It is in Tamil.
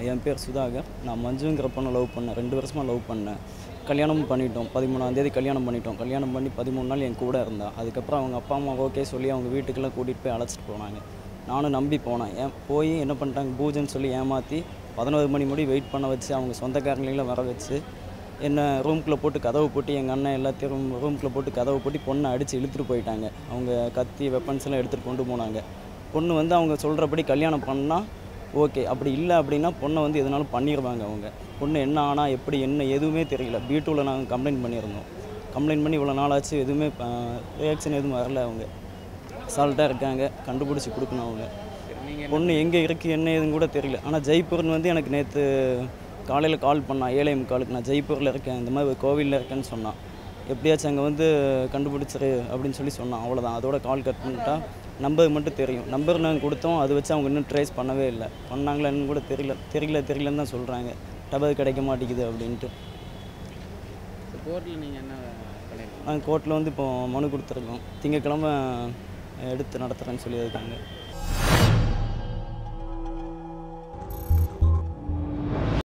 என் பேர் சுதாகர் நான் மஞ்சுங்கிற பொண்ணை லவ் பண்ணேன் ரெண்டு வருஷமாக லவ் பண்ணேன் கல்யாணமும் பண்ணிட்டோம் பதிமூணாந்தேதி கல்யாணம் பண்ணிட்டோம் கல்யாணம் பண்ணி பதிமூணு நாள் என் கூட இருந்தா அதுக்கப்புறம் அவங்க அப்பா அம்மா ஓகே சொல்லி அவங்க வீட்டுக்கெல்லாம் கூட்டிகிட்டு போய் அழைச்சிட்டு போனாங்க நானும் நம்பி போனேன் ஏன் போய் என்ன பண்ணிட்டாங்க பூஜைன்னு சொல்லி ஏமாற்றி பதினோரு மணி முடி வெயிட் பண்ண வச்சு அவங்க சொந்தக்காரங்களையும் வர வச்சு என்ன ரூம்குள்ளே போட்டு கதவு போட்டு எங்கள் அண்ணன் எல்லாத்தையும் ரூம்குள்ளே போட்டு கதவு போட்டு பொண்ணை அடித்து இழுத்துட்டு போயிட்டாங்க அவங்க கத்தி வெப்பன்ஸ் எல்லாம் எடுத்துகிட்டு கொண்டு போனாங்க பொண்ணு வந்து அவங்க சொல்கிறபடி கல்யாணம் பண்ணால் ஓகே அப்படி இல்லை அப்படின்னா பொண்ணை வந்து எதுனாலும் பண்ணிடுவாங்க அவங்க பொண்ணு என்ன ஆனால் எப்படி என்ன எதுவுமே தெரியல பீட்டூவில் நாங்கள் கம்ப்ளைண்ட் பண்ணியிருந்தோம் கம்ப்ளைண்ட் பண்ணி இவ்வளோ நாள் ஆச்சு எதுவுமே ரியாக்ஷன் எதுவும் வரல அவங்க சால்ட்டாக இருக்காங்க கண்டுபிடிச்சி கொடுக்கணும் அவங்க பொண்ணு எங்கே இருக்குது என்ன ஏதுன்னு கூட தெரியல ஆனால் ஜெய்ப்பூர்னு வந்து எனக்கு நேற்று காலையில் கால் பண்ணான் ஏழை முக்காலுக்கு நான் ஜெய்ப்பூரில் இருக்கேன் இந்த மாதிரி ஒரு கோவிலில் இருக்கேன்னு சொன்னான் எப்படியாச்சும் அங்கே வந்து கண்டுபிடிச்சிரு அப்படின்னு சொல்லி சொன்னான் அவ்வளோதான் அதோட கால் கட் பண்ணிட்டா நம்பர் மட்டும் தெரியும் நம்பர் நாங்கள் கொடுத்தோம் அதை வச்சு அவங்க இன்னும் ட்ரேஸ் பண்ணவே இல்லை பண்ணாங்களா என்னன்னு கூட தெரியல தெரியல தெரியலன்னு தான் சொல்கிறாங்க டபர் கிடைக்க மாட்டேங்குது அப்படின்ட்டு கோர்ட்டில் நீங்கள் என்ன பண்ணியிருக்கீங்க நாங்கள் கோர்ட்டில் வந்து இப்போ மனு கொடுத்துருக்கோம் திங்கக்கிழமை எடுத்து நடத்துகிறேன்னு சொல்லியிருக்காங்க